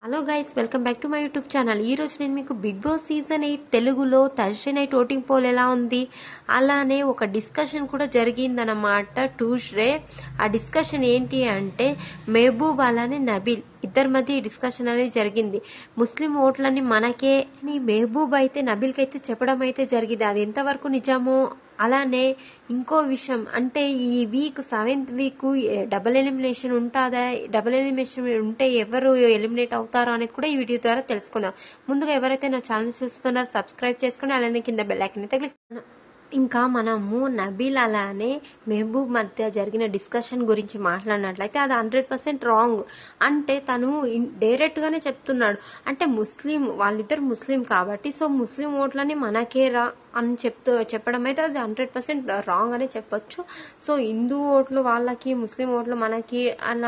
hello guys welcome back to my YouTube channel ఈ రోజు నేను మీకు బిగ్ బాస్ సీజన్ ఎయిట్ తెలుగులో థర్స్డే నైట్ ఓటింగ్ పోల్ ఎలా ఉంది అలానే ఒక డిస్కషన్ కూడా జరిగిందన్నమాట ట్యూస్డే ఆ డిస్కషన్ ఏంటి అంటే మెహబూబ్ అలానే నబీల్ ఇద్దరి మధ్య ఈ డిస్కషన్ అనేది జరిగింది ముస్లిం ఓట్లని మనకే అని మెహబూబ్ అయితే నబీల్కి అయితే చెప్పడం అయితే జరిగింది అది ఎంతవరకు నిజమో అలానే ఇంకో విషయం అంటే ఈ week seventh week double elimination ఉంటుందా డబుల్ ఎలిమినేషన్ ఉంటే ఎవరు ఎలిమినేట్ అవుతారో అనేది కూడా ఈ వీడియో ద్వారా తెలుసుకుందాం ముందుగా ఎవరైతే నా ఛానల్ చూస్తున్నారో సబ్స్క్రైబ్ చేసుకుని అలానే కింద బెల్ ఐకన్ అయితే క్లిక్ ఇంకా మనము నబీల్ అలానే మెహబూబ్ మధ్య జరిగిన డిస్కషన్ గురించి మాట్లాడినట్లయితే అది హండ్రెడ్ పర్సెంట్ రాంగ్ అంటే తను డైరెక్ట్గానే చెప్తున్నాడు అంటే ముస్లిం వాళ్ళిద్దరు ముస్లిం కాబట్టి సో ముస్లిం ఓట్లని మనకే రా అని చెప్తూ చెప్పడం అయితే అది హండ్రెడ్ పర్సెంట్ రాంగ్ అని చెప్పొచ్చు సో హిందూ ఓట్లు వాళ్ళకి ముస్లిం ఓట్లు మనకి అలా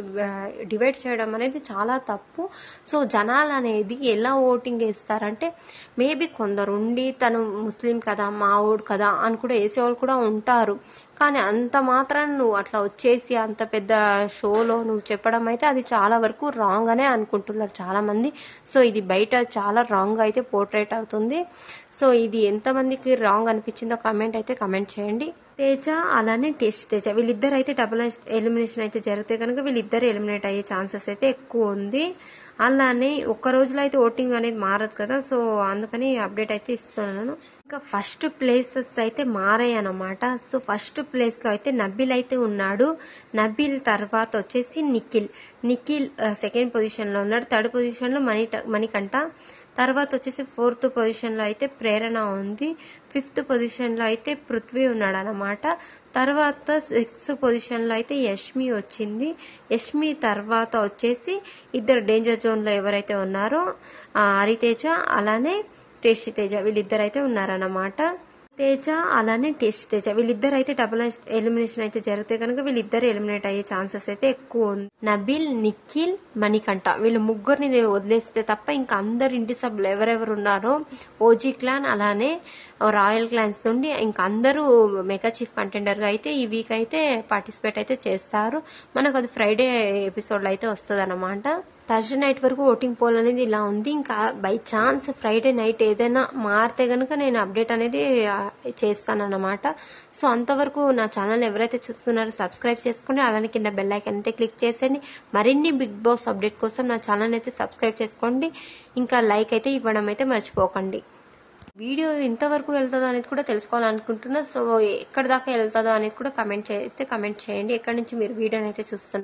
డివైడ్ చేయడం అనేది చాలా తప్పు సో జనాలు అనేది ఎలా ఓటింగ్ వేస్తారంటే మేబీ కొందరు ఉండి తను ముస్లిం కదా మా ఓడు కదా అని కూడా వేసేవాళ్ళు కూడా ఉంటారు కానీ అంత మాత్రం నువ్వు అట్లా వచ్చేసి అంత పెద్ద షోలో నువ్వు చెప్పడం అయితే అది చాలా వరకు రాంగ్ అనే అనుకుంటున్నారు చాలా మంది సో ఇది బయట చాలా రాంగ్ అయితే పోర్ట్రేట్ అవుతుంది సో ఇది ఎంతమందికి రాంగ్ అనిపించిందో కమెంట్ అయితే కమెంట్ చేయండి తేజ అలానే టెస్ట్ తేజ వీళ్ళిద్దరు అయితే డబుల్ ఎలిమినేషన్ అయితే జరిగితే కనుక వీళ్ళిద్దరు ఎలిమినేట్ అయ్యే ఛాన్సెస్ అయితే ఎక్కువ ఉంది అలానే ఒక్క రోజులో అయితే ఓటింగ్ అనేది మారదు కదా సో అందుకని అప్డేట్ అయితే ఇస్తున్నాను ఇంకా ఫస్ట్ ప్లేసెస్ అయితే మారాయి అన్నమాట సో ఫస్ట్ ప్లేస్లో అయితే నబిల్ అయితే ఉన్నాడు నబిల్ తర్వాత వచ్చేసి నిఖిల్ నిఖిల్ సెకండ్ పొజిషన్లో ఉన్నాడు థర్డ్ పొజిషన్లో మణి మణికంఠ తర్వాత వచ్చేసి ఫోర్త్ పొజిషన్లో అయితే ప్రేరణ ఉంది ఫిఫ్త్ పొజిషన్లో అయితే పృథ్వీ ఉన్నాడు అనమాట తర్వాత సిక్స్త్ పొజిషన్లో అయితే యష్మి వచ్చింది యష్మి తర్వాత వచ్చేసి ఇద్దరు డేంజర్ జోన్లో ఎవరైతే ఉన్నారో హరితేజ అలానే టేస్టీ తేజ వీళ్ళిద్దరు అయితే ఉన్నారన్నమాట తేజ అలానే టేస్ట్ తేజ వీళ్ళిద్దరు అయితే డబుల్ ఎలిమినేషన్ అయితే జరిగితే కనుక వీళ్ళిద్దరు ఎలిమినేట్ అయ్యే ఛాన్సెస్ అయితే ఎక్కువ ఉంది నబిల్ నిఖిల్ మణికంఠ వీళ్ళు ముగ్గురిని వదిలేస్తే తప్ప ఇంకా అందరు ఇంటి సభ్యులు ఎవరెవరు ఉన్నారో ఓజీ క్లాన్ అలానే రాయల్ క్లాన్స్ నుండి ఇంకా అందరూ మెగా చీఫ్ కంటెండర్గా అయితే ఈ వీక్ అయితే పార్టిసిపేట్ అయితే చేస్తారు మనకు అది ఫ్రైడే ఎపిసోడ్లో అయితే వస్తుంది అనమాట థర్స్డే నైట్ వరకు ఓటింగ్ పోల్ అనేది ఇలా ఉంది ఇంకా బై ఛాన్స్ ఫ్రైడే నైట్ ఏదైనా మారితే కనుక నేను అప్డేట్ అనేది చేస్తానన్నమాట సో అంతవరకు నా ఛానల్ ఎవరైతే చూస్తున్నారో సబ్స్క్రైబ్ చేసుకోండి అలానే కింద బెల్ ఐకన్ అయితే క్లిక్ చేసేయండి మరిన్ని బిగ్ బాస్ అప్డేట్ కోసం నా ఛానల్ అయితే సబ్స్క్రైబ్ చేసుకోండి ఇంకా లైక్ అయితే ఇవ్వడం అయితే మర్చిపోకండి వీడియో ఎంతవరకు వెళ్తుందో అనేది కూడా తెలుసుకోవాలనుకుంటున్నా సో ఎక్కడి దాకా వెళ్తుందో అనేది కూడా కమెంట్ చేస్తే కమెంట్ చేయండి ఎక్కడి నుంచి మీరు వీడియోని అయితే చూస్తున్నారు